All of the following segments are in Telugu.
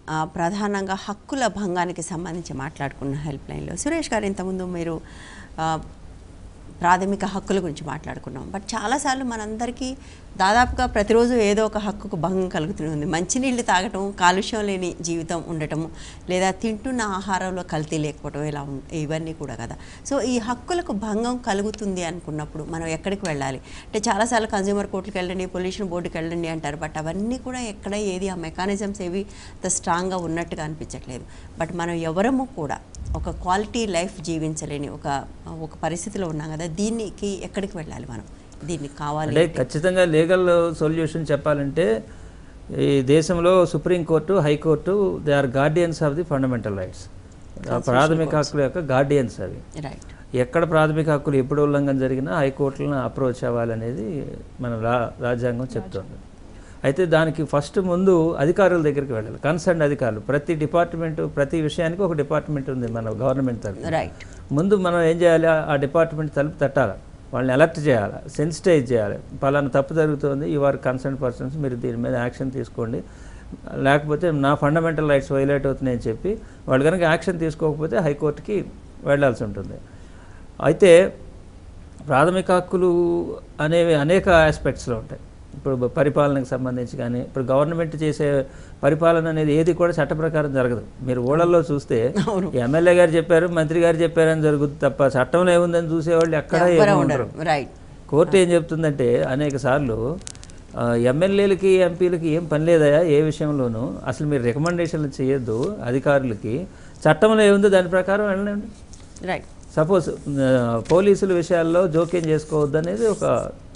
ఆ, ప్రధానంగా హక్కుల భంగానికి సంబంధించి మాట్లాడుకున్న హెల్ప్ లైన్లో సురేష్ గారు ఇంతకుముందు మీరు ఆ, ప్రాథమిక హక్కుల గురించి మాట్లాడుకున్నాం బట్ చాలాసార్లు మనందరికీ దాదాపుగా ప్రతిరోజు ఏదో ఒక హక్కుకు భంగం కలుగుతుంది మంచినీళ్ళు తాగటం కాలుష్యం లేని జీవితం ఉండటము లేదా తింటున్న ఆహారంలో కల్తీ లేకపోవడం ఇలా ఉం- ఇవన్నీ కూడా కదా సో ఈ హక్కులకు భంగం కలుగుతుంది అనుకున్నప్పుడు మనం ఎక్కడికి వెళ్ళాలి అంటే చాలాసార్లు కన్జ్యూమర్ కోర్టుకి వెళ్ళండి పొల్యూషన్ బోర్డుకి వెళ్ళండి అంటారు బట్ అవన్నీ కూడా ఎక్కడ ఏది ఆ మెకానిజమ్స్ ఏవి అంత స్ట్రాంగ్గా ఉన్నట్టుగా అనిపించట్లేదు బట్ మనం ఎవరము కూడా ఒక క్వాలిటీ లైఫ్ జీవించలేని ఒక ఒక పరిస్థితిలో ఉన్నాం కదా దీనికి ఎక్కడికి వెళ్ళాలి మనం దీనికి కావాలి అంటే అంటే. ఖచ్చితంగా లీగల్ సొల్యూషన్ చెప్పాలంటే ఈ దేశంలో Supreme Court high court they are guardians of the fundamental rights ప్రాథమిక హక్కుల యొక్క గార్డియన్స్ అవి రైట్ ఎక్కడ ప్రాథమిక హక్కులు ఎప్పుడు ఉల్లంఘన జరిగినా హైకోర్టులను అప్రోచ్ అవ్వాలనేది మన రా రాజ్యాంగం చెప్తుంది అయితే దానికి ఫస్ట్ ముందు అధికారుల దగ్గరికి వెళ్ళాలి కన్సర్న్ అధికారులు ప్రతి డిపార్ట్మెంట్ ప్రతి విషయానికి ఒక డిపార్ట్మెంట్ ఉంది మన గవర్నమెంట్ తరఫున రైట్ ముందు మనం ఏం చేయాలి ఆ- ఆ డిపార్ట్మెంట్ తలుపు తట్టాలి వాళ్ళని అలర్ట్ చేయాలి సెన్సిటైజ్ చేయాలి పలానా తప్పు జరుగుతుంది యు ఆర్ కన్సర్న్ పర్సన్స్ మీరు దీని మీద యాక్షన్ తీసుకోండి లేకపోతే నా ఫండమెంటల్ రైట్స్ వైలేట్ అవుతున్నాయని చెప్పి వాళ్ళు కనుక యాక్షన్ తీసుకోకపోతే హైకోర్టుకి వెళ్ళాల్సి ఉంటుంది అయితే ప్రాథమిక హక్కులు అనేవి అనేక ఆస్పెక్ట్స్లో ఉంటాయి ఇప్పుడు పరిపాలనకు సంబంధించి కానీ ఇప్పుడు గవర్నమెంట్ చేసే పరిపాలన అనేది ఏది కూడా చట్ట ప్రకారం జరగదు మీరు ఊళ్ళల్లో చూస్తే ఎమ్మెల్యే గారు చెప్పారు మంత్రి గారు చెప్పారని జరుగుతుంది తప్ప చట్టంలో ఏముందని చూసేవాళ్ళు ఎక్కడ ఎవరు ఏమీ ఉండరు ఉండరు రైట్ కోర్టు ఏం చెప్తుందంటే అనేక సార్లు ఆ, ఎమ్మెల్యేలకి ఎంపీలకి ఏం పని లేదయా ఏ విషయంలోనూ అసలు మీరు రికమెండేషన్లు చేయొద్దు అధికారులకి చట్టంలో ఏముందో దాని ప్రకారం వెళ్ళండి రైట్ సపోజ్ పోలీసుల విషయాల్లో జోక్యం చేసుకోవద్దు అనేది ఒక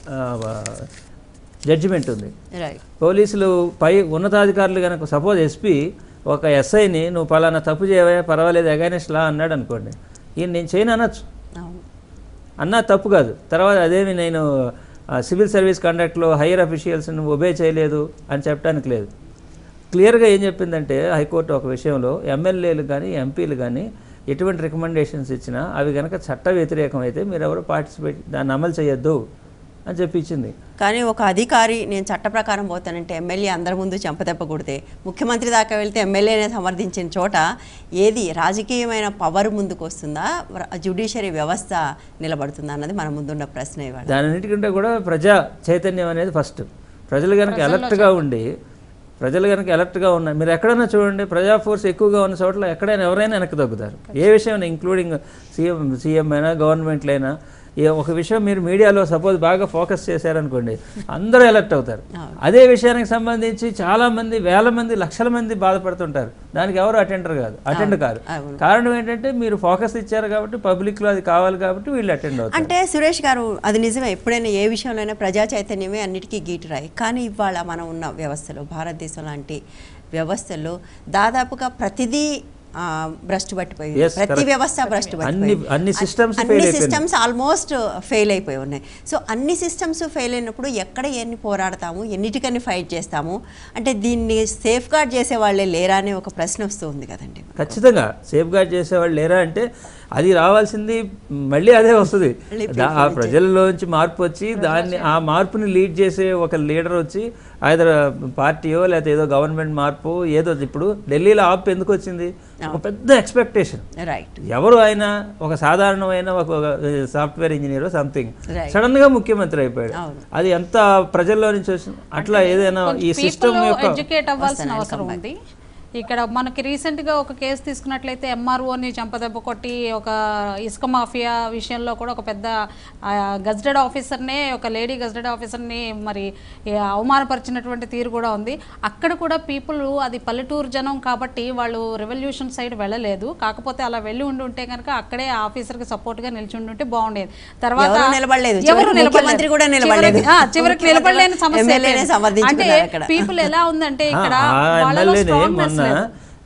జడ్జిమెంట్ ఉంది రైట్ పోలీసులు పై ఉన్నతాధికారులు కనుక సపోజ్ ఎస్పీ ఒక ఎస్ఐని నువ్వు పలానా తప్పు చేయవా పర్వాలేదు అగైనెస్ట్ లా అన్నాడు అనుకోండి ఈయన నేను చేయను అనొచ్చు అవును అన్నా తప్పు కాదు తర్వాత అదేమి నేను ఆ, సివిల్ సర్వీస్ కండక్ట్లో హైయర్ అఫీషియల్స్ని ఒబే చేయలేదు అని చెప్పడానికి లేదు క్లియర్గా ఏం చెప్పిందంటే హైకోర్టు ఒక విషయంలో ఎమ్మెల్యేలు కానీ ఎంపీలు కానీ ఎటువంటి రికమెండేషన్స్ ఇచ్చినా అవి కనుక చట్ట వ్యతిరేకం అయితే మీరు ఎవరు పార్టిసిపేట్ దాన్ని అమలు చేయొద్దు అని చెప్పి ఇచ్చింది కానీ ఒక అధికారి నేను చట్ట ప్రకారం పోతానంటే ఎమ్మెల్యే అందరి ముందు చెంపదెబ్బ కొడితే ముఖ్యమంత్రి దాకా వెళ్తే ఎమ్మెల్యేనే సమర్థించిన చోట ఏది రాజకీయమైన పవర్ ముందుకు వస్తుందా జ్యుడిషియరీ వ్యవస్థ నిలబడుతుందా అన్నది మన ముందున్న ప్రశ్న ఇవాళ దానిన్నిటికంటే కూడా ప్రజా చైతన్యం అనేది ఫస్ట్ ప్రజలు కనుక అలర్ట్గా ఉండి ప్రజలు కనుక అలర్ట్గా ఉన్నారు మీరు ఎక్కడైనా చూడండి ప్రజా ఫోర్స్ ఎక్కువగా ఉన్న చోట్ల ఎక్కడైనా ఎవరైనా వెనక్కి తగ్గుతారు ఏ విషయం ఇంక్లూడింగ్ సీఎం సీఎం అయినా గవర్నమెంట్లైనా ఏ ఒక విషయం మీరు మీడియాలో సపోజ్ బాగా ఫోకస్ చేశారనుకోండి అందరూ అలర్ట్ అవుతారు అదే విషయానికి సంబంధించి చాలా మంది వేల మంది లక్షల మంది బాధపడుతుంటారు దానికి ఎవరు అటెండర్ కాదు అటెండ్ కాదు అవును. కారణం ఏంటంటే మీరు ఫోకస్ ఇచ్చారు కాబట్టి పబ్లిక్లో అది కావాలి కాబట్టి వీళ్ళు అటెండ్ అవుతారు అంటే సురేష్ గారు అది నిజమే ఎప్పుడైనా ఏ విషయంలోనైనా ప్రజా చైతన్యమే అన్నిటికీ గీటురాయి కానీ ఇవాళ మనం ఉన్న వ్యవస్థలో భారతదేశం లాంటి వ్యవస్థల్లో దాదాపుగా ప్రతిదీ ఆ, భ్రష్టు పట్టిపోయింది Yes, ప్రతి correct. వ్యవస్థ భ్రష్టు అన్ని- పట్టిపోయింది అన్ని systems fail అన్ని అయిపోయినాయి. సిస్టమ్స్ ఆల్మోస్ట్ ఫెయిల్ అయిపోయి ఉన్నాయి సో అన్ని సిస్టమ్స్ ఫెయిల్ అయినప్పుడు ఎక్కడ ఎన్ని పోరాడతాము ఎన్నిటికని ఫైట్ చేస్తాము అంటే దీన్ని సేఫ్ గార్డ్ చేసే వాళ్ళే లేరా అనే ఒక ప్రశ్న వస్తుంది కదండి ఖచ్చితంగా సేఫ్ గార్డ్ చేసేవాళ్ళు లేరా అంటే అది రావాల్సింది మళ్ళీ అదే వస్తుంది దా- ఆ ప్రజల్లోంచి మార్పు వచ్చి దాన్ని ఆ మార్పుని లీడ్ చేసే ఒక లీడర్ వచ్చి ఐదర్ పార్టీయో లేకపోతే ఏదో గవర్నమెంట్ మార్పు ఏదో ఇప్పుడు ఢిల్లీలో ఆప్ ఎందుకు వచ్చింది ఒక పెద్ద ఎక్స్పెక్టేషన్ రైట్ ఎవరు అయినా ఒక సాధారణమైన ఒక software engineer something Right. Sudden గా ముఖ్యమంత్రి అయిపోయాడు అవును. అది ఎంత ప్రజల్లో నుంచి వచ్చింది అట్లా ఏదైనా ఈ సిస్టమ్ యొక్క ఎడ్యుకేట్ అవ్వాల్సిన అవసరం ఉంది ఇక్కడ మనకి రీసెంట్గా ఒక కేసు తీసుకున్నట్లయితే ఎంఆర్ఓని చంపదెబ్బ కొట్టి ఒక ఇసుక మాఫియా విషయంలో కూడా ఒక పెద్ద గజెటెడ్ ఆఫీసర్నే ఒక లేడీ గజెటెడ్ ఆఫీసర్ని మరి ఏ, అవమానపరిచినటువంటి తీరు కూడా ఉంది అక్కడ కూడా పీపుల్ అది పల్లెటూరు జనం కాబట్టి వాళ్ళు రెవల్యూషన్ సైడ్ వెళ్ళలేదు కాకపోతే అలా వెళ్ళి ఉండి ఉంటే కనుక అక్కడే ఆ ఆఫీసర్కి సపోర్ట్గా నిలిచి ఉండి ఉంటే బాగుండేది తర్వాత ఎవరు నిలబడలేదు. ఎవరు చివరికి నిలబడలేదు. ముఖ్యమంత్రి కూడా నిలబడలేదు. చివరికి- ఆ, చివరికి ముఖ్యమంత్రి నిలబడలేని సమస్య ఎమ్మెల్యేనే అయిపోయింది. అంటే సమర్థించుకున్నారు అక్కడ. పీపుల్ ఎలా ఉందంటే ఇక్కడ ఆ వాళ్ళలో ఎమ్మెల్యేనే స్ట్రాంగ్నెస్ మొన్న లేదు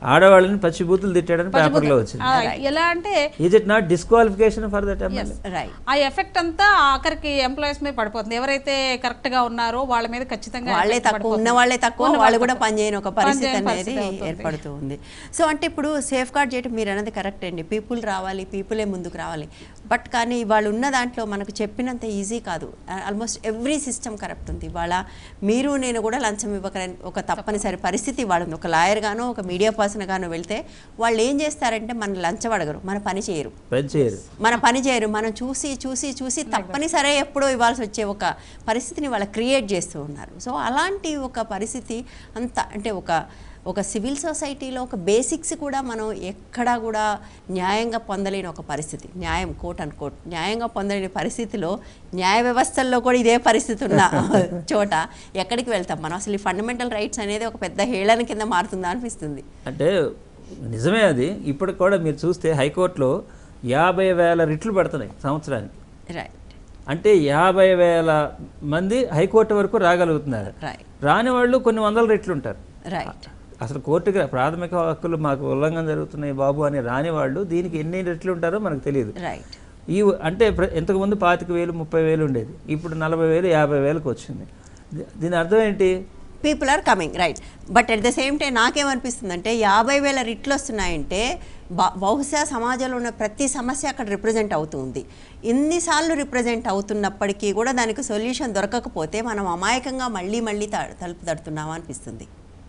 ఆడవాళ్ళని పచ్చి బూతులు తిట్టాడని పేపర్లో వచ్చింది ఆ, ఎలా అంటే is it not disqualification for that MLA right ఆ ఎఫెక్ట్ అంతా ఆఖరికి ఎంప్లాయీస్ మీద పడిపోతుంది ఎవరైతే కరెక్ట్ గా ఉన్నారో వాళ్ళ మీద ఖచ్చితంగా వాళ్ళే effect తక్కువ ఉన్న పడిపోతుంది. వాళ్ళే తక్కువ ఉన్న వాళ్ళు వాళ్ళు కూడా పనిచేయని ఒక పరిస్థితి పనిచేయని అనేది పరిస్థితి అవుతుంది. ఏర్పడుతూ ఉంది సో అంటే ఇప్పుడు సేఫ్ గార్డ్ చేయడం మీరు అన్నది కరెక్ట్ అండి పీపుల్ రావాలి పీపులే ముందుకు రావాలి బట్ కానీ వాళ్ళు ఉన్న దాంట్లో మనకు చెప్పినంత ఈజీ కాదు ఆల్మోస్ట్ ఎవ్రీ సిస్టమ్ కరెక్ట్ ఉంది ఇవాళ మీరు నేను కూడా లంచం ఇవ్వకరని ఒక తప్పనిసరి పరిస్థితి వాళ్ళు ఉంది. ఒక లాయర్ గానో ఒక మీడియా పర్సన్ గానో వెళ్తే వాళ్ళు ఏం చేస్తారంటే మన లంచం అడగరు మన పని చేయరు పని చేయరు మన పని చేయరు మనం చూసి చూసి చూసి తప్పనిసరి ఎప్పుడో ఇవ్వాల్సి వచ్చే ఒక పరిస్థితిని వాళ్ళు క్రియేట్ చేస్తూ ఉన్నారు సో అలాంటి ఒక పరిస్థితి అంత అంటే ఒక ఒక సివిల్ సొసైటీలో ఒక బేసిక్స్ కూడా మనం ఎక్కడా కూడా న్యాయంగా పొందలేని ఒక పరిస్థితి న్యాయం కోట్ అండ్ కోట్ న్యాయంగా పొందలేని పరిస్థితిలో న్యాయ వ్యవస్థల్లో కూడా ఇదే పరిస్థితి ఉన్న చోట ఎక్కడికి వెళ్తాం మనం అసలు ఈ ఫండమెంటల్ రైట్స్ అనేది ఒక పెద్ద హేళన కింద మారుతుందా అనిపిస్తుంది అంటే నిజమే అది ఇప్పటికి కూడా మీరు చూస్తే హైకోర్టులో యాభై వేల రిట్లు పడుతున్నాయి సంవత్సరానికి రైట్ అంటే యాభై వేల మంది హైకోర్టు వరకు రాగలుగుతున్నారు రైట్ రాని వాళ్ళు కొన్ని వందల రెట్లు ఉంటారు రైట్ అసలు కోర్టుకి రా- ప్రాథమిక హక్కులు మాకు ఉల్లంఘన జరుగుతున్నాయి బాబు అని రాని వాళ్ళు దీనికి ఎన్ని రెట్లు ఉంటారో మనకు తెలియదు రైట్ ఈ అంటే ప్ర- ఇంతకుముందు పాతిక వేలు ముప్పై వేలు ఉండేది ఇప్పుడు నలభై వేలు యాభై వేలకు వచ్చింది దీ- దీని అర్థం ఏంటి people are coming right but at the same time నాకేమనిపిస్తుందంటే యాభై వేల రిట్లు వస్తున్నాయంటే బ- బహుశా సమాజంలో ఉన్న ప్రతి సమస్య అక్కడ రిప్రజెంట్ అవుతుంది ఇన్నిసార్లు రిప్రజెంట్ అవుతున్నప్పటికీ కూడా దానికి సొల్యూషన్ దొరకకపోతే మనం అమాయకంగా మళ్ళీ మళ్ళీ త- తలుపు తడుతున్నామా అనిపిస్తుంది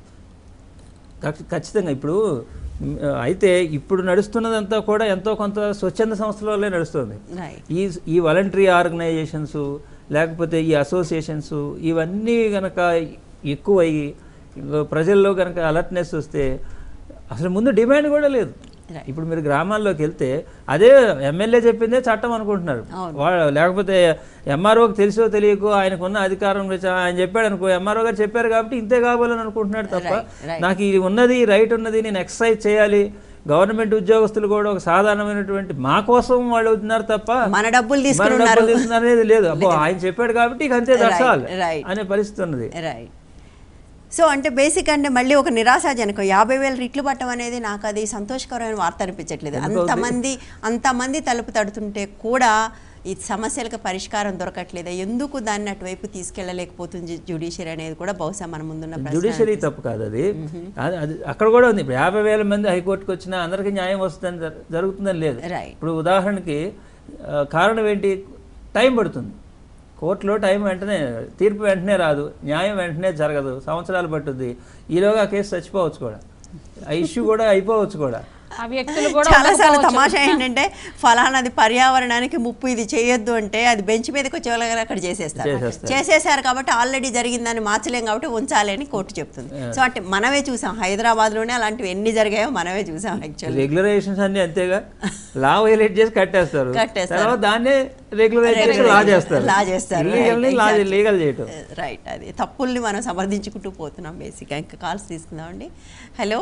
ఖచ్చి- ఖచ్చితంగా ఇప్పుడు మ్, అయితే ఇప్పుడు నడుస్తున్నదంతా కూడా ఎంతో కొంత స్వచ్ఛంద సంస్థల వల్లే నడుస్తుంది రైట్ ఈ ఈ వాలంటరీ ఆర్గనైజేషన్స్ లేకపోతే ఈ అసోసియేషన్స్ ఇవన్నీ గనక ఎక్కువయ్యి ఇంకో ప్రజల్లో గనక అలర్ట్నెస్ వస్తే అసలు ముందు డిమాండ్ కూడా లేదు Right. ఇప్పుడు మీరు గ్రామాల్లోకి వెళ్తే అదే ఎమ్మెల్యే చెప్పిందే చట్టం అనుకుంటున్నారు అవును. వాళ్ళు లేకపోతే ఎంఆర్ఓకి తెలుసో తెలియకో ఆయనకున్న అధికారం రీత్యా ఆయన చెప్పాడు అనుకో ఎంఆర్ఓ గారు చెప్పారు కాబట్టి ఇంతే కావాలని అనుకుంటున్నాడు తప్ప Right, right. నాకు ఇది ఉన్నది రైట్ ఉన్నది నేను ఎక్సర్సైజ్ చేయాలి గవర్నమెంట్ ఉద్యోగస్తులు కూడా ఒక సాధారణమైనటువంటి మా కోసం వాళ్ళు ఉన్నారు తప్ప మన డబ్బులు మన తీసుకుని డబ్బులు ఉన్నారు తీసుకున్నారు అనేది లేదు అబ్బో ఆయన చెప్పాడు కాబట్టి ఇక అంతే Right, దర్శాలు right. అనే పరిస్థితి ఉన్నది రైట్ సో అంటే బేసిక్ అంటే మళ్ళీ ఒక నిరాశాజనకం యాభై వేల రిట్లు పట్టడం అనేది నాకు అది సంతోషకరమైన వార్త అనిపించట్లేదు ఎందుకు అవుతుంది? అంతమంది అంతమంది తలుపు తడుతుంటే కూడా ఈ సమస్యలకు పరిష్కారం దొరకట్లేదు ఎందుకు దాన్ని అటువైపు తీసుకెళ్ళలేకపోతుంది జ్యుడిషియరీ అనేది కూడా బహుశా మన ముందున్న ప్రశ్న జ్యుడిషియరీ తప్పు కాదు అది అది- అది అక్కడ కూడా ఉంది ఇప్పుడు యాభై వేల మంది హైకోర్టుకి వచ్చినా అందరికీ న్యాయం వస్తుందని జర- జరుగుతుందని లేదు రైట్ ఇప్పుడు ఉదాహరణకి ఆ, కారణం ఏంటి టైం పడుతుంది కోర్టులో టైం వెంటనే తీర్పు వెంటనే రాదు న్యాయం వెంటనే జరగదు సంవత్సరాలు పట్టుద్ది ఈలోగా ఆ కేసు చచ్చిపోవచ్చు కూడా ఆ ఇష్యూ కూడా అయిపోవచ్చు కూడా ఆ వ్యక్తులు కూడా చాలాసార్లు ఉండకపోవచ్చు. తమాషా ఏంటంటే ఫలానాది పర్యావరణానికి ముప్పు ఇది చేయొద్దు అంటే అది బెంచ్ మీదకి వచ్చే వాళ్ళకి అక్కడ చేసేస్తారు చేసేస్తారు. చేసేసారు కాబట్టి ఆల్రెడీ జరిగిందని మార్చలేం కాబట్టి ఉంచాలి అని కోర్టు చెప్తుంది సో అంటే మనమే చూసాం హైదరాబాద్లోనే అలాంటివి ఎన్ని జరిగాయో మనమే చూసాం యాక్చువల్లీ రెగ్యులరేషన్స్ అన్ని అంతేగా లా వైలేట్ చేసి కట్టేస్తారు కట్టేస్తారు. తర్వాత దాన్నే రెగ్యులరేట్ చేసి లా చేస్తారు లా చేస్తారు. Illegal ని Right, లా exactly. లీగల్ చేయటం రైట్ అది తప్పుల్ని మనం సమర్థించుకుంటూ పోతున్నాం బేసిక్గా ఇంకా కాల్స్ తీసుకుందామండి హలో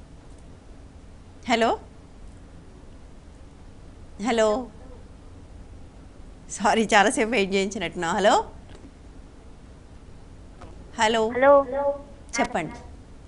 హలో హలో సారీ చాలాసేపు వెయిట్ చేయించినట్టున్నా హలో హలో హలో చెప్పండి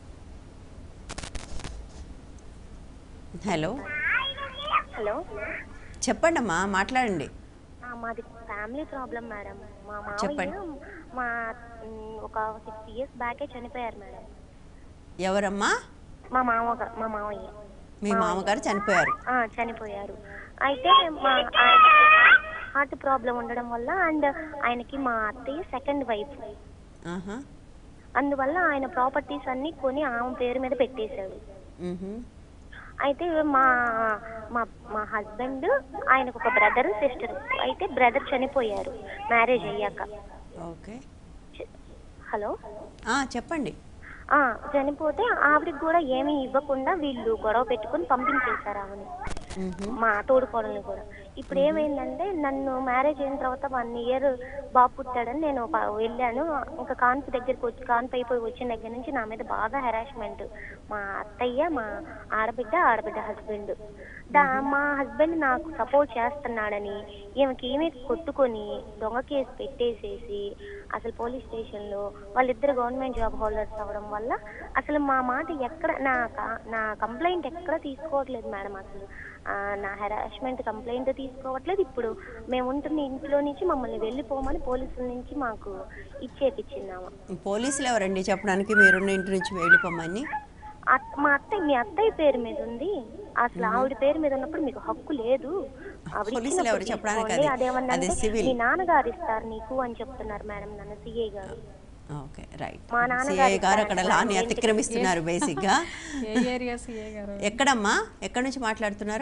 హలో హలో చెప్పండి అమ్మా మాట్లాడండి ఆ, మాది ఫ్యామిలీ ప్రాబ్లం మేడం మా చెప్పండి. మామయ్య మా మ్, ఒక సిక్స్ ఇయర్స్ బ్యాకే చనిపోయారు మేడం ఎవరమ్మా మా మామ మా మామయ్య మీ మామగారు చనిపోయారు ఆ, చనిపోయారు అయితే మా హార్ట్ ప్రాబ్లం ఉండడం వల్ల అండ్ ఆయనకి మా అత్తయ్య సెకండ్ వైఫ్ ఆహా అందువల్ల ఆయన ప్రాపర్టీస్ అన్ని కొని ఆమె పేరు మీద పెట్టేశాడు మ్హూ. అయితే మా మా మా హస్బెండ్ ఆయనకు ఒక బ్రదర్ సిస్టర్ అయితే బ్రదర్ చనిపోయారు మ్యారేజ్ అయ్యాక ఓకే చె- హలో ఆ, చెప్పండి ఆ, చనిపోతే ఆవిడకి కూడా ఏమీ ఇవ్వకుండా వీళ్ళు గొడవ పెట్టుకొని పంపించేశారు ఆమెని మ్హూ. మా తోడుకోడల్ని కూడా ఇప్పుడు ఏమైందంటే నన్ను మ్యారేజ్ అయిన తర్వాత వన్ ఇయర్ బాబు పుట్టాడని నేను ప- వెళ్ళాను ఇంకా కాన్పు దగ్గరికి వచ్చి కాన్పు అయిపోయి వచ్చిన దగ్గర నుంచి నా మీద బాగా హెరాస్మెంట్ మా అత్తయ్య మా ఆడబిడ్డ ఆడబిడ్డ హస్బెండ్ దా మా హస్బెండ్ నాకు సపోర్ట్ చేస్తున్నాడని ఈమెకి ఈమె కొట్టుకొని దొంగ కేసు పెట్టేసేసి అసలు పోలీస్ స్టేషన్లో వాళ్ళిద్దరు గవర్నమెంట్ జాబ్ హోల్డర్స్ అవ్వడం వల్ల అసలు మా మాట ఎక్కడ నా క- నా కంప్లైంట్ ఎక్కడ తీసుకోవట్లేదు మేడం అసలు ఆ, నా హెరాస్మెంట్ కంప్లైంట్ తీసుకోవట్లేదు ఇప్పుడు మేము ఉంటున్న ఇంట్లో నుంచి మమ్మల్ని వెళ్ళిపోమని పోలీసుల నుంచి మాకు ఇచ్చేపిచ్చిందామా పోలీసులు ఎవరండి చెప్పడానికి మీరున్న ఇంటి నుంచి వెళ్ళిపోమని అత్- మా అత్తయ్య మీ అత్తయ్య పేరు మీద ఉంది అసలు ఆవిడ పేరు మీద ఉన్నప్పుడు మీకు హక్కు లేదు ఆవిడ పోలీసులు ఇచ్చినప్పుడు ఎవరు చెప్పడానికి తీసుకోండి. అది- అదేమన్నా అది అంటే civil. మీ నాన్నగారు ఇస్తారు నీకు అని చెప్తున్నారు మేడం నన్ను సిఐ గారు ఓకే రైట్ మా నాన్నగారు సిఐ గారు అక్కడ ఇస్తారండి. లాని అతిక్రమిస్తున్నారు బేసిక్గా ఏ ఏరియా సిఏ గారు ఎక్కడమ్మా ఎక్కడి నుంచి మాట్లాడుతున్నారు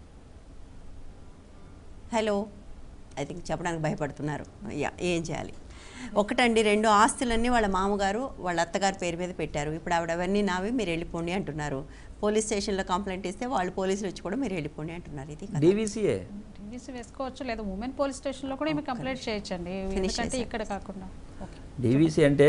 హలో ఐ థింక్ చెప్పడానికి భయపడుతున్నారు యా ఏం చేయాలి ఒకటండి రెండు ఆస్తులన్నీ వాళ్ళ మామగారు వాళ్ళ అత్తగారి పేరు మీద పెట్టారు ఇప్పుడు ఆవిడ అవన్నీ నావి మీరు వెళ్ళిపోండి అంటున్నారు పోలీస్ స్టేషన్లో కంప్లైంట్ ఇస్తే వాళ్ళు పోలీసులు వచ్చి కూడా మీరు వెళ్ళిపోండి అంటున్నారు ఇది కదా డీవీసీఏ టీవీసీ వేసుకోవచ్చు లేదా ఉమెన్ పోలీస్ స్టేషన్లో కూడా ఈమె కంప్లైంట్ చేయొచ్చండి ఎందుకంటే ఇక్కడ కాకుండా ఓకే డీవీసీ అంటే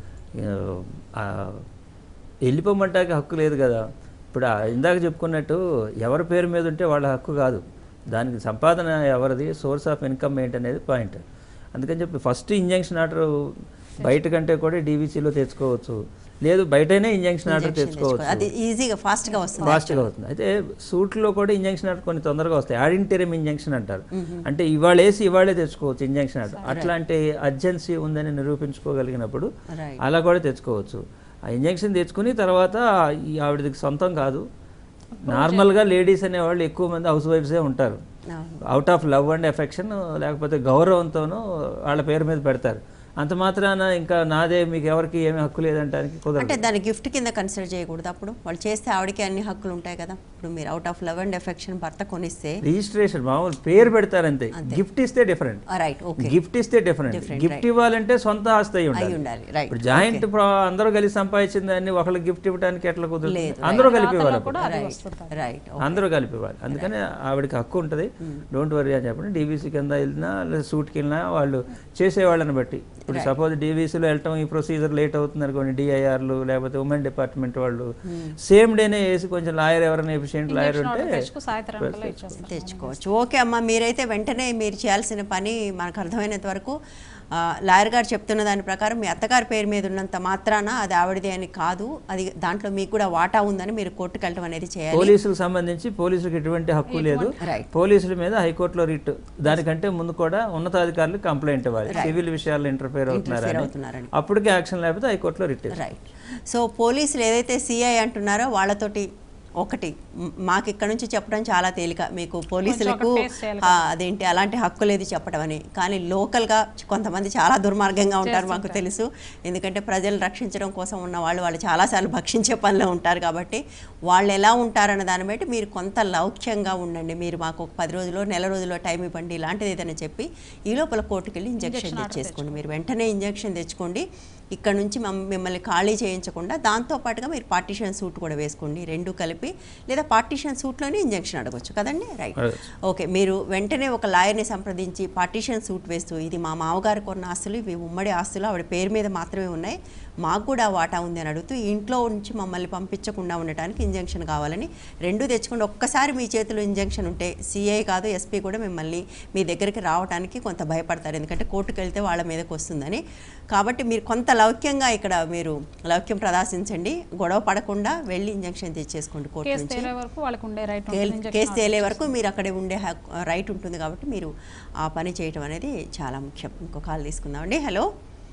ఆ, వెళ్ళిపోమంటానికి హక్కు లేదు కదా ఇప్పుడు ఆ ఇందాక చెప్పుకున్నట్టు ఎవరి పేరు మీద ఉంటే వాళ్ళ హక్కు కాదు దానికి సంపాదన ఎవరిది సోర్స్ ఆఫ్ ఇన్కమ్ ఏంటనేది పాయింట్ అందుకని చెప్పి ఫస్ట్ ఇంజంక్షన్ ఆర్డర్ బయట కంటే కూడా డీవీసీలో తెచ్చుకోవచ్చు లేదు బయటనే ఇంజంక్షన్ ఆర్డర్ Injection తెచ్చుకో- తెచ్చుకోవచ్చు అది ఈజీగా ఫాస్ట్గా వస్తుంది ఫాస్ట్గా అవుతుంది అయితే సూట్లో కూడా ఇంజంక్షన్ ఆర్డర్ కొన్ని తొందరగా వస్తాయి ఆడింటేరియం ఇంజంక్షన్ అంటారు అంటే ఇవాళ వేసి ఇవాళే తెచ్చుకోవచ్చు ఇంజంక్షన్ ఆర్డర్ అట్లాంటి అర్జెన్సీ ఉందని నిరూపించుకోగలిగినప్పుడు Right. అలా కూడా తెచ్చుకోవచ్చు ఆ ఇంజెక్షన్ తెచ్చుకుని తర్వాత ఈ ఆవిడకి సొంతం కాదు నార్మల్గా లేడీస్ అనేవాళ్ళు ఎక్కువ మంది హౌస్ వైఫ్సే ఉంటారు అవును. Out of love and affection లేకపోతే గౌరవంతోనూ వాళ్ళ పేరు మీద పెడతారు అంత మాత్రాన ఇంకా నాదే మీకు ఎవరికి ఏమీ హక్కు లేదంటానికి అంటే కుదరదు దాన్ని గిఫ్ట్ కింద కన్సిడర్ చేయకూడదు అప్పుడు వాళ్ళు చేస్తే ఆవిడకి అన్ని హక్కులు ఉంటాయి కదా ఇప్పుడు మీరు out of love and affection భర్త కొనిస్తే రిజిస్ట్రేషన్ మామూలు పేరు పెడతారు అంతే గిఫ్ట్ ఇస్తే డిఫరెంట్ రైట్ ఓకే గిఫ్ట్ ఇస్తే డిఫరెంట్ Different, గిఫ్ట్ ఇవ్వాలంటే సొంత ఆస్తి అయి అయి ఉండాలి ఉండాలి రైట్ ఇప్పుడు జాయింట్ అందరూ కలిసి సంపాదించిన దాన్ని ఒకళ్ళకి గిఫ్ట్ ఇవ్వడానికి ఎట్లా కుదురుతుంది లేదు, అందరూ కలిపి ఇవ్వాలి కూడా అప్పుడు. అది రైట్ వస్తుంది రైట్ అందరూ కలిపి ఇవ్వాలి అందుకని ఆవిడకి హక్కు ఉంటుంది డోంట్ వరీ అని చెప్పండి డీవీసీ కింద వెళ్ళినా లేదా సూట్కి వెళ్ళినా వాళ్ళు చేసేవాళ్ళని బట్టి ఇప్పుడు సపోజ్ డీవీసీలో వెళ్ళటం ఈ ప్రొసీజర్ లేట్ అవుతుంది అనుకోండి డిఐఆర్లు లేకపోతే ఉమెన్ డిపార్ట్మెంట్ వాళ్ళు సేమ్ డేనే వేసి కొంచెం లాయర్ ఎవరైనా ఎఫిషియెంట్ లాయర్ ఇంజక్షన్ ఉంటే ఆర్డర్ తెచ్చుకు సాయంత్రం కల్లా ఇచ్చేస్తాం తెచ్చుకోవచ్చు ఓకే అమ్మా మీరైతే వెంటనే మీరు చేయాల్సిన పని మనకు అర్థమైనంత వరకు ఆ, లాయర్ గారు చెప్తున్న దాని ప్రకారం మీ అత్తగారి పేరు మీద ఉన్నంత మాత్రాన అది ఆవిడది అని కాదు అది దాంట్లో మీకు కూడా వాటా ఉందని మీరు కోర్టుకు వెళ్ళటం అనేది చేయాలి పోలీసులకు సంబంధించి పోలీసులకు ఎటువంటి హక్కు లేదు Right. పోలీసుల మీద హైకోర్టులో రిట్ దానికంటే ముందు కూడా ఉన్నతాధికారులు కంప్లైంట్ ఇవ్వాలి సివిల్ విషయాల్లో ఇంటర్ఫేర్ అవుతున్నారని అవుతున్నారని. అప్పటికి యాక్షన్ లేకపోతే హైకోర్టులో రిట్ ఇవ్వాలి. రైట్ సో పోలీసులు ఏదైతే సిఐ అంటున్నారో వాళ్ళతోటి ఒకటి మ్, మాకు ఇక్కడ నుంచి చెప్పడం చాలా తేలిక మీకు పోలీసులకు face చేయాలి ఆ, అదేంటి అలాంటి హక్కు లేదు చెప్పడం అని కానీ లోకల్గా కొంతమంది చాలా దుర్మార్గంగా ఉంటారు మాకు తెలుసు ఎందుకంటే ప్రజలు రక్షించడం కోసం ఉన్న వాళ్ళు వాళ్ళు చాలాసార్లు భక్షించే పనిలో ఉంటారు కాబట్టి వాళ్ళు ఎలా ఉంటారన్న దాన్ని బట్టి మీరు కొంత లౌక్యంగా ఉండండి మీరు మాకు ఒక పది రోజులు నెల రోజుల్లో టైం ఇవ్వండి ఇలాంటిది ఏదైనా చెప్పి ఈ లోపల కోర్టుకు వెళ్ళి ఇంజక్షన్ తెచ్చేసుకోండి మీరు వెంటనే ఇంజక్షన్ తెచ్చుకోండి ఇక్కడ నుంచి మమ్- మిమ్మల్ని ఖాళీ చేయించకుండా దాంతో పాటుగా మీరు పార్టీషన్ సూట్ కూడా వేసుకోండి రెండు కలిపి లేదా పార్టీషన్ సూట్లోనే ఇంజక్షన్ అడగొచ్చు కదండి రైట్ అడగొచ్చు. ఓకే మీరు వెంటనే ఒక లాయర్ని సంప్రదించి పార్టీషన్ సూట్ వేస్తూ ఇది మా మామగారు కొన్న ఆస్తులు ఇవి ఉమ్మడి ఆస్తులు ఆవిడ పేరు మీద మాత్రమే ఉన్నాయి మాకు కూడా వాటా ఉంది అని అడుగుతూ ఇంట్లో నుంచి మమ్మల్ని పంపించకుండా ఉండటానికి ఇంజంక్షన్ కావాలని రెండు తెచ్చుకుంటే ఒక్కసారి మీ చేతిలో ఇంజంక్షన్ ఉంటే సిఐ కాదు ఎస్పీ కూడా మిమ్మల్ని మీ దగ్గరికి రావడానికి కొంత భయపడతారు ఎందుకంటే కోర్టుకు వెళ్తే వాళ్ళ మీదకి వస్తుందని కాబట్టి మీరు కొంత లౌక్యంగా ఇక్కడ మీరు లౌక్యం ప్రదర్శించండి గొడవ పడకుండా వెళ్ళి ఇంజంక్షన్ తెచ్చేసుకోండి కోర్టు కేసు నుంచి తేలే వరకు వాళ్ళకు ఉండే రైట్ కేల్- కేసు తేలే వరకు మీరు అక్కడే ఉండే హక్- రైట్ ఉంటుంది కాబట్టి మీరు ఆ పని చేయటం అనేది చాలా ముఖ్యం ఇంకో కాల్ తీసుకుందామండి హలో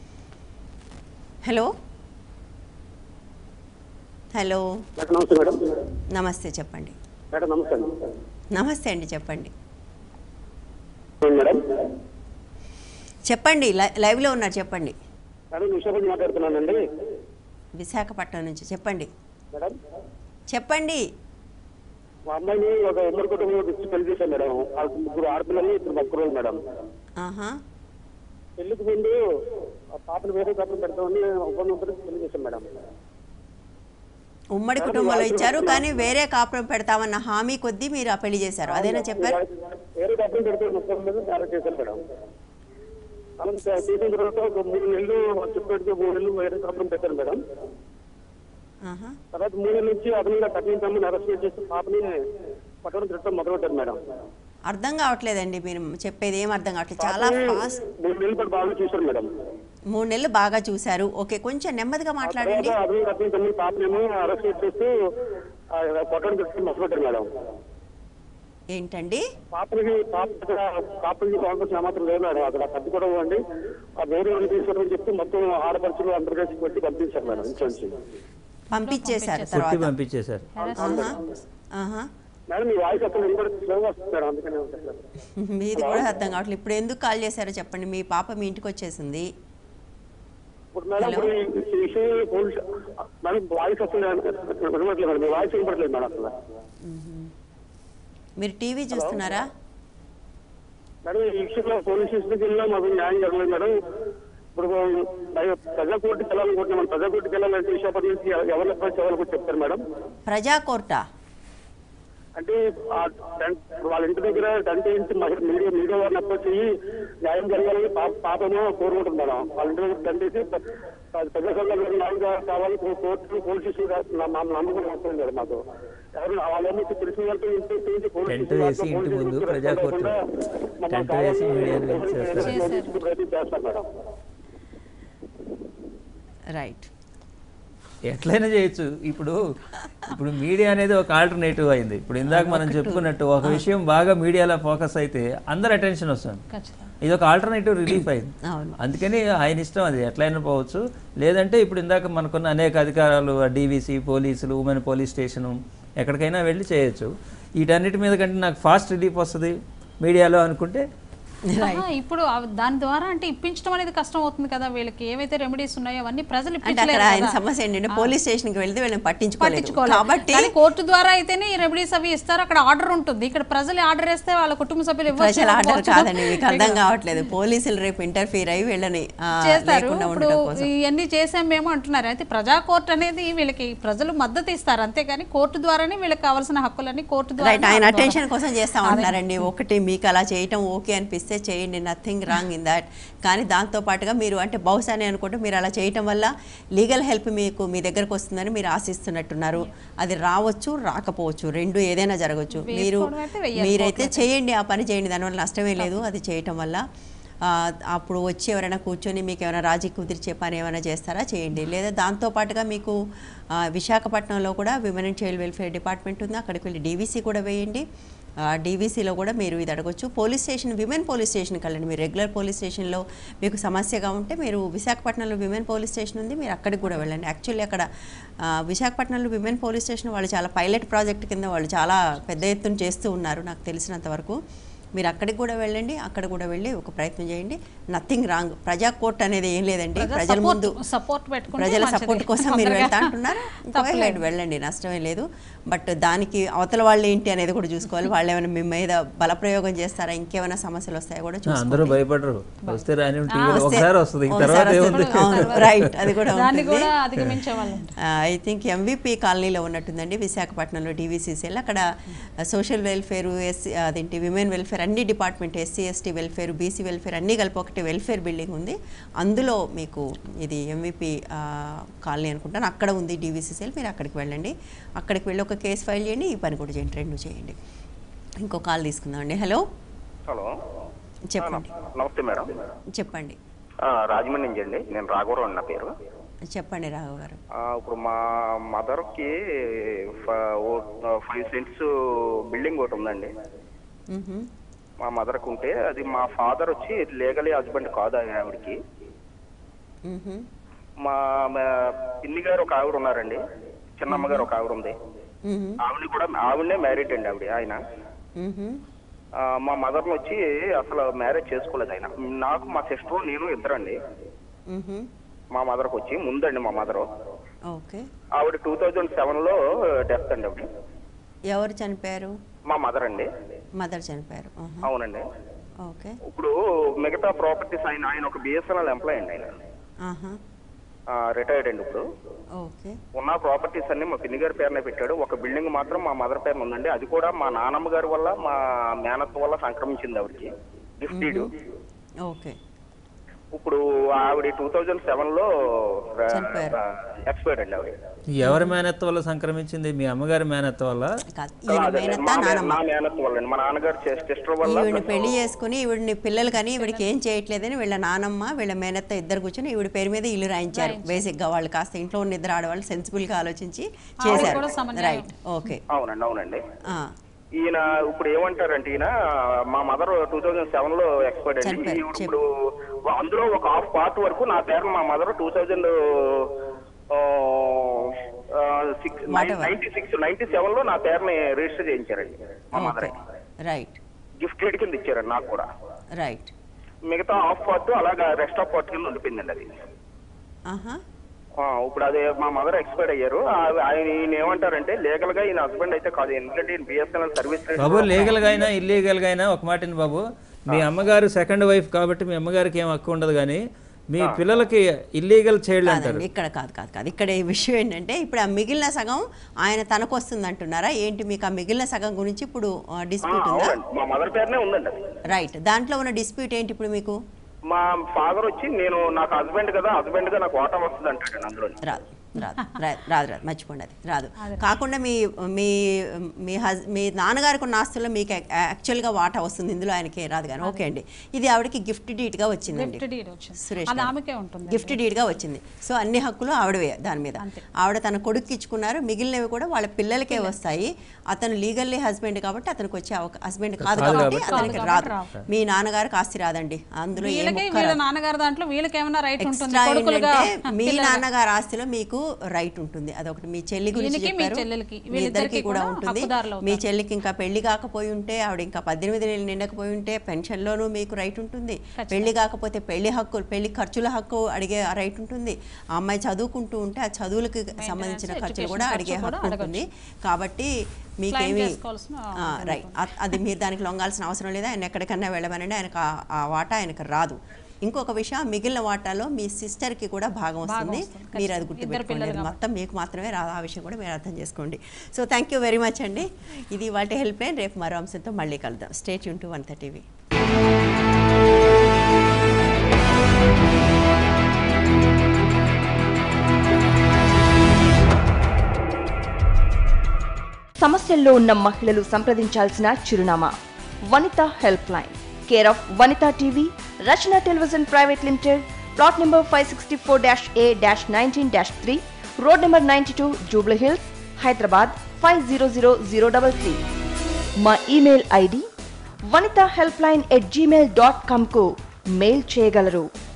హలో హలో మేడం నమస్తే మేడం నమస్తే చెప్పండి మేడం నమస్తే అండి నమస్తే అండి చెప్పండి మేడం చెప్పండి లై- లైవ్లో ఉన్నారు చెప్పండి మేడం విశాఖ మాట్లాడుతున్నానండి విశాఖపట్నం నుంచి చెప్పండి మేడం చెప్పండి మా అమ్మాయిని ఒక ఉమ్మడి కుటుంబంలో తెచ్చి పెళ్లి చేశాను మేడం వాళ్ళకి ముగ్గురు ఆడపిల్లలు ఇద్దరు మక్కురోలు మేడం ఆహా పెళ్లికి ముందు ఆ పాపను వేరే పాపను పెడతామని ఒప్పందంతో పెళ్లి చేశాం మేడం ఉమ్మడి కుటుంబంలో ఇచ్చారు కానీ వేరే కాపురం పెడతామన్న హామీ కొద్దీ మీరు ఆ పెళ్లి చేశారు అదేనా చెప్పారు వేరే డబ్బులు పెడితే మొత్తం మీద మ్యారేజ్ చేశారు మేడం అలా చేసిన తర్వాత ఒక మూడు నెలలు చెప్పేట్టుగా మూడు నెలలు వేరే కాపురం పెట్టారు మేడం ఆహా. తర్వాత మూడు నెలల నుంచి అదనంగా కట్టించామని అరెస్ట్ చేసి పాపని పట్టడం తిట్టడం మొదలుపెట్టారు మేడం అర్థం కావట్లేదండి మీరు చెప్పేది ఏం అర్థం కావట్లేదు చాలా ఫాస్ట్ మూడు నెలల పాటు బాగా చూశారు మేడం మూడు నెలలు బాగా చూశారు ఓకే కొంచెం నెమ్మదిగా మాట్లాడండి తర్వాత అదనం కట్టించామని పాపనేమో అరెస్ట్ చేసేస్తూ ఆ, పట్టడం తిట్టడం మొదలుపెట్టారు మేడం ఏంటండి పాపలకి పాప పాపలకి కాంగ్రెస్ ఏమాత్రం లేదు మేడం అక్కడ కత్తి కూడా ఇవ్వండి ఆ వేరే వాళ్ళు తీసుకుని చెప్పి మొత్తం ఆడపడుచులు అందరు కలిసి పెట్టి పంపించారు మేడం ఇంట్లో నుంచి పంపించేశారు కొట్టి తర్వాత పంపించేశారు ఆహా. ఆహా. మేడం మీ వాయిస్ అసలు వినపడి స్లోగా వస్తుంది మేడం అందుకనే ఉంటాను మీది కూడా అర్థం కావట్లేదు ఇప్పుడు ఎందుకు కాల్ చేశారో చెప్పండి మీ పాప మీ ఇంటికి వచ్చేసింది ఇప్పుడు మేడం ఇప్పుడు ఈ ఈ విషయం పోలీస్ మేడం వాయిస్ అసలు వినపడలేదు మేడం మీ వాయిస్ వినపడలేదు మేడం అసలు మీరు టీవీ చూస్తున్నారా మేడం ఈ విషయంలో పోలీస్ స్టేషన్కి వెళ్ళినా మాకు న్యాయం జరగలేదు మేడం ఇప్పుడు మరి ప్రజా కోర్టుకి వెళ్ళాలనుకుంటున్నాం ప్రజా కోర్టుకి వెళ్ళాలంటే విశాఖపట్నం నుంచి ఎవరిని అప్రోచ్ అవ్వాలి కూడా చెప్తారు మేడం ప్రజా కోర్టా అంటే ఆ టెంట్ వాళ్ళ ఇంటి దగ్గర టెంట్ వేయించి మహి- మీడియా మీడియా వారిని అప్రోచ్ అయ్యి న్యాయం జరగాలని పాప పాపేమో కోరుకుంటుంది మేడం వాళ్ళ ఇంటి దగ్గర టెంట్ వేసి ప- ప- పెద్ద సంఘాలు న్యాయం కా- కావాలి కో- కోర్టు పోలీస్ స్టేషన్ నమ్మకం వస్తుంది మేడం మాకు ఎవరు వాళ్ళని తెలిసిన వాళ్ళతో ఇంటి నుంచి పోలీస్ టెంట్ స్టేషన్ వేసి దాకా ఇంటి పోలీస్ ముందు స్టేషన్ ప్రజా కోర్టు. లేకుండా మమ్మల్ని టెంట్ వేసి కావాలని మీడియాని పోలీస్ చేస్తారు. స్టేషన్ నోటీసుకు ప్రయత్నం చేస్తారు మేడం రైట్ ఎట్లయినా చేయొచ్చు ఇప్పుడు ఇప్పుడు మీడియా అనేది ఒక ఆల్టర్నేటివ్ అయింది ఇప్పుడు ఇందాక మనం చెప్పుకున్నట్టు ఒక విషయం బాగా మీడియాలో ఫోకస్ అయితే అందరు అటెన్షన్ వస్తుంది ఖచ్చితంగా ఇది ఒక ఆల్టర్నేటివ్ రిలీఫ్ అయింది అవును అందుకని ఆయన ఇష్టం అది ఎట్లయినా పోవచ్చు లేదంటే ఇప్పుడు ఇందాక మనకున్న అనేక అధికారాలు డీవీసీ పోలీసులు ఉమెన్ పోలీస్ స్టేషను ఎక్కడికైనా వెళ్ళి చేయొచ్చు వీటన్నిటి మీద కంటే నాకు ఫాస్ట్ రిలీఫ్ వస్తుంది మీడియాలో అనుకుంటే ఆహా, ఇప్పుడు అవి- దాని ద్వారా అంటే ఇప్పించడం అనేది కష్టం అవుతుంది కదా వీళ్ళకి ఏవైతే రెమెడీస్ ఉన్నాయో అవన్నీ ప్రజలు అంటే అక్కడ ఇప్పించలేరు ఆయన కదా. సమస్య ఏంటంటే పోలీస్ స్టేషన్కి వెళ్తే వీళ్ళని పట్టించుకోలేదు పట్టించుకోవాలి కాబట్టి కానీ కోర్టు ద్వారా అయితేనే ఈ రెమెడీస్ అవి ఇస్తారు అక్కడ ఆర్డర్ ఉంటుంది ఇక్కడ ప్రజలు ఆర్డర్ వేస్తే వాళ్ళ కుటుంబ సభ్యులు ఇవ్వచ్చు, ప్రజల ఆర్డర్ ఇవ్వకపోవచ్చు. కాదండి మీకు అర్థం కావట్లేదు పోలీసులు రేపు ఇంటర్ఫీర్ అయ్యి వీళ్ళని ఆ, చేస్తారు లేకుండా ఇప్పుడు ఉండడం కోసం ఇవన్నీ చేసాం మేము అంటున్నారు అయితే ప్రజా కోర్టు అనేది వీళ్ళకి ప్రజలు మద్దతు ఇస్తారు అంతేగాని కోర్టు ద్వారానే వీళ్ళకి కావాల్సిన హక్కులన్నీ కోర్టు ద్వారా రైట్ ఆయన అటెన్షన్ కోసం చేస్తా ఉంటున్నారండి ఒకటి మీకు అలా చేయటం ఓకే అనిపిస్తే చేయండి నథింగ్ రాంగ్ ఇన్ దాట్ కానీ దాంతో పాటుగా మీరు అంటే బహుశా అని అనుకుంటే మీరు అలా చేయటం వల్ల లీగల్ హెల్ప్ మీకు మీ దగ్గరకు వస్తుందని మీరు ఆశిస్తున్నట్టున్నారు అది రావచ్చు రాకపోవచ్చు రెండు ఏదైనా జరగవచ్చు మీరు వేసుకోవడం అయితే వెయ్యాలి మీరైతే చేయండి ఆ పని చేయండి దానివల్ల నష్టమే లేదు అది చేయటం వల్ల ఆ, అప్పుడు వచ్చి ఎవరైనా కూర్చొని మీకు ఏమైనా రాజీ కుదిర్చే పని ఏమైనా చేస్తారా చేయండి లేదా దాంతో పాటుగా మీకు ఆ, విశాఖపట్నంలో కూడా women and child welfare department ఉంది అక్కడికి వెళ్ళి డీవీసీ కూడా వేయండి డీవీసీలో కూడా మీరు ఇది అడగొచ్చు పోలీస్ స్టేషన్ విమెన్ పోలీస్ స్టేషన్కి వెళ్ళండి మీరు రెగ్యులర్ పోలీస్ స్టేషన్లో మీకు సమస్యగా ఉంటే మీరు విశాఖపట్నంలో విమెన్ పోలీస్ స్టేషన్ ఉంది మీరు అక్కడికి కూడా వెళ్ళండి యాక్చువల్లీ అక్కడ ఆ, విశాఖపట్నంలో విమెన్ పోలీస్ స్టేషన్ వాళ్ళు చాలా పైలట్ ప్రాజెక్ట్ కింద వాళ్ళు చాలా పెద్ద ఎత్తున చేస్తూ ఉన్నారు నాకు తెలిసినంత వరకు మీరు అక్కడికి కూడా వెళ్ళండి అక్కడ కూడా వెళ్ళి ఒక ప్రయత్నం చేయండి నథింగ్ రాంగ్ ప్రజా కోర్ట్ అనేది ఏం లేదండి ప్రజా ప్రజల support- ముందు support పెట్టుకుంటే ప్రజల మంచిది. సపోర్ట్ కోసం మీరు తొందరగా వెళ్తా అంటున్నారు తప్పలేదు. Go ahead, వెళ్ళండి నష్టమే లేదు బట్ దానికి అవతల వాళ్ళు ఏంటి అనేది కూడా చూసుకోవాలి వాళ్ళు ఏమైనా మీ మీద బలప్రయోగం చేస్తారా ఇంకేమైనా సమస్యలు వస్తాయో కూడా అందరూ చూసుకోండి భయపడరు వస్తే రాని టీవీలో వస్తే- ఒకసారి వస్తుంది ఇంక ఒకసారి తర్వాత వస్తుంది. ఏముంది అవును రైట్ అది కూడా దాన్ని ఉంటుంది కూడా అధిగమించే వాళ్ళు ఉంటారు. ఐ థింక్ ఎంవిపి కాలనీలో ఉన్నట్టుందండి విశాఖపట్నంలో డీవీసీసీఎల్ అక్కడ సోషల్ వెల్ఫేర్ ఎస్సీ అదేంటి విమెన్ వెల్ఫేర్ అన్ని department SC ST welfare BC welfare అన్నీ కలిపి ఒకటి వెల్ఫేర్ బిల్డింగ్ ఉంది అందులో మీకు ఇది ఎంవిపి కాలనీ అనుకుంటాను అక్కడ ఉంది డీవీసీసీఎల్ మీరు అక్కడికి వెళ్ళండి అక్కడికి వెళ్ళి ఒక కేసు ఫైల్ చేయండి ఈ పని కూడా చేయండి రెండు చేయండి ఇంకో కాల్ తీసుకుందామండి హలో హలో చెప్పండి నమస్తే మేడం చెప్పండి ఆ, రాజమండ్రి నుంచి అండి నేను రాఘవరావు అన్న పేరు చెప్పండి రాఘవ్ గారు ఆ, ఇప్పుడు మా మదర్కి ఫైవ్ సెంట్స్ బిల్డింగ్ ఒకటి ఉందండి మ్హూ. మా మదర్కి ఉంటే అది మా ఫాదర్ వచ్చి లీగలీ హస్బెండ్ కాదు ఆవిడకి మ్హూ. మా మా పిన్ని గారు ఒక ఆవిడ ఉన్నారండి చిన్నమ్మ గారు ఒక ఆవిడ ఉంది మ్హూ. ఆవిడ కూడా ఆవిడనే మ్యారీడ్ అండి ఆవిడ ఆయన మ్హూ. ఆ, మా మదర్ని వచ్చి అసలు మ్యారేజ్ చేసుకోలేదు ఆయన నాకు మా సిస్టర్ నేను ఇద్దరండి మ్హూ. మా మదర్కి వచ్చి ముందండి మా మదరు ఓకే ఆవిడ టూ థౌజండ్ సెవెన్ లో డెత్ అండి ఆవిడ ఎవరు చనిపోయారు మా మదర్ అండి మదర్ చనిపోయారు ఆహా. అవునండి ఓకే ఇప్పుడు మిగతా ప్రాపర్టీస్ ఆయన ఆయన ఒక బిఎస్ఎన్ఎల్ ఎంప్లాయ్ అండి ఆయన ఆహా. రిటైర్డ్ అండి ఇప్పుడు ఓకే ఉన్న ప్రాపర్టీస్ అన్ని మా పిన్ని గారి పేరునే పెట్టాడు ఒక బిల్డింగ్ మాత్రం మా మదర్ పేరున ఉందండి అది కూడా మా నానమ్మ గారి వల్ల మా మేనత్త వల్ల సంక్రమించింది ఆవిడకి గిఫ్ట్ డీడ్ ఓకే ఇప్పుడు ఆవిడ టూ థౌజండ్ సెవెన్ లో చనిపోయారు. ఎక్స్పైర్డ్ అండి ఆవిడ ఎవరి మేనత్వ వల్ల సంక్రమించింది మీ అమ్మగారి మేనత్వ వల్ల కాదు ఈయన అదే, మేనత్త మా మే- నానమ్మ మా మేనత్త వల్ల అండి మా నాన్నగారు సిస్టర్ వల్ల ఈవిడిని పెళ్లి చేసుకుని ఈవిడిని పిల్లలు కానీ ఈవిడికి ఏం చేయట్లేదని వీళ్ళ నానమ్మ వీళ్ళ మేనత్త ఇద్దరు కూర్చొని ఈవిడ పేరు మీద ఇల్లు రాయించారు బేసిక్గా వాళ్ళు కాస్త ఇంట్లో ఉన్న ఇద్దరు ఆడవాళ్ళు సెన్సిబుల్గా ఆలోచించి చేశారు కూడా సమన్వయం. రైట్ ఓకే అవునండి అవునండి ఆ, ఈయన ఇప్పుడు ఏమంటారంటే ఈయన మా మదర్ టూ థౌజండ్ సెవెన్ లో ఎక్స్పైర్డ్ అండి చనిపోయారు. ఈవిడ ఇప్పుడు అందులో ఒక హాఫ్ పార్ట్ వరకు నా పేరు మా mother two thousand six Whatever. Ninety six ninety seven లో నా పేరుని రిజిస్టర్ చేయించారండి మా mother okay right gift rate కింద ఇచ్చారండి నాకు కూడా రైట్ మిగతా హాఫ్ పార్ట్ అలాగా రెస్ట్ ఆఫ్ పార్ట్ కింద ఉండిపోయిందండి అది ఆహా ఆ, ఇప్పుడు అదే మా మదర్ ఎక్స్పైర్ అయ్యారు ఆ- ఆయన ఈయన ఏమంటారంటే లీగల్ గా ఈయన హస్బెండ్ అయితే కాదు ఎందుకంటే ఈయన బిఎస్ఎన్ఎల్ సర్వీస్ బాబు లీగల్గా అయినా ఇల్లీగల్గా అయినా ఒక మాటని బాబు మీ అమ్మగారు సెకండ్ వైఫ్ కాబట్టి మీ అమ్మగారికి ఏం హక్కు ఉండదు కానీ మీ పిల్లలకి ఇల్లీగల్ చైల్డ్ అంటారు కాదండి ఇక్కడ కాదు కాదు కాదు ఇక్కడ ఈ విషయం ఏంటంటే ఇప్పుడు ఆ మిగిలిన సగం ఆయన తనకు వస్తుంది అంటున్నారా ఏంటి మీకు ఆ మిగిలిన సగం గురించి ఇప్పుడు డిస్ప్యూట్ ఉందా అవునండి మా మదర్ పేరునే ఉందండి అది రైట్ దాంట్లో ఉన్న డిస్ప్యూట్ ఏంటి ఇప్పుడు మీకు మా ఫాదర్ వచ్చి నేను నాకు హస్బెండ్ కదా హస్బెండ్ గా నాకు వాటా వస్తుంది అంటాడు అందులో రాదు రాదు రాదు రాదు రాదు మర్చిపోండి అది రాదు కాకుండా మీ మీ మీ హస్ మీ నాన్నగారికి ఉన్న ఆస్తుల్లో మీకు యాక్చువల్గా వాటా వస్తుంది ఇందులో ఆయనకి రాదు కానీ ఓకే అండి ఇది ఆవిడకి గిఫ్ట్ డీట్గా వచ్చిందండి గిఫ్ట్ డీడ్ వచ్చింది సురేష్ అది గారు. ఆమెకే ఉంటుంది గిఫ్ట్ డీడ్గా వచ్చింది సో అన్ని హక్కులు ఆవిడవే దాని మీద ఆవిడ తన కొడుకు ఇచ్చుకున్నారు మిగిలినవి కూడా వాళ్ళ పిల్లలకే వస్తాయి అతను లీగల్లీ హస్బెండ్ కాబట్టి అతనికి వచ్చే హస్బెండ్ కాదు కాదు కాబట్టి కాబట్టి. అతనికి కాదు రాదు కాబట్టి మీ నాన్నగారికి ఆస్తి రాదండి అందులో ఏ వీళ్ళకి ముక్క వీళ్ళ రాదు. నాన్నగారి దాంట్లో వీళ్ళకి ఏమైనా రైట్ ఉంటుంది ఎక్స్ట్రా కొడుకులుగా ఏంటంటే మీ నాన్నగారి ఆస్తిలో మీకు రైట్ ఉంటుంది అదొకటి మీ చెల్లి గురించి ఈయనకి, మీ చెప్పారు చెల్లెలకి, మీ వీళ్ళిద్దరికీ ఇద్దరికి కూడా కూడా ఉంటుంది హక్కుదారులు మీ అవుతారు. చెల్లికి ఇంకా పెళ్లి కాకపోయి ఉంటే ఆవిడ ఇంకా పద్దెనిమిది నెలలు నిండకపోయి ఉంటే పెన్షన్లోనూ మీకు రైట్ ఉంటుంది పెళ్లి కాకపోతే పెళ్లి హక్కు పెళ్లి ఖర్చుల హక్కు అడిగే రైట్ ఉంటుంది ఆ అమ్మాయి చదువుకుంటూ ఉంటే ఆ చదువులకు సంబంధించిన ఖర్చులు education కూడా ఖర్చు అడిగే కూడా హక్కు ఉంటుంది కాబట్టి మీకేమి చేసుకోవాల్సిన రైట్ అది మీరు దానికి లొంగాల్సిన అవసరం లేదా ఆయన ఎక్కడికన్నా వెళ్ళమనండి ఆయనకు ఆ- ఆ వాటా ఆయనకు రాదు ఇంకొక విషయం మిగిలిన వాటాలో మీ సిస్టర్కి కూడా భాగం వస్తుంది వస్తుంది, మీరు అది ఖచ్చితంగా. గుర్తుపెట్టుకోండి ఇద్దరు అది మొత్తం మీకు మాత్రమే రాదు ఆ విషయం కూడా మీరు అర్థం చేసుకోండి so thank you very much అండి ఇది వాటి హెల్ప్ లైన్ రేపు మరో అంశంతో మళ్ళీ కలుద్దాం స్టేట్ యూన్ టు వన్ థర్టీవీ సమస్యల్లో ఉన్న మహిళలు సంప్రదించాల్సిన చిరునామా Vanitha helpline care of Vanitha TV Rachana television private limited plot number five sixty four dash A dash nineteen dash three road number ninety two Jubilee Hills Hyderabad five zero zero zero double three మా email ID Vanitha helpline at Gmail dot కామ్కు మెయిల్ చేయగలరు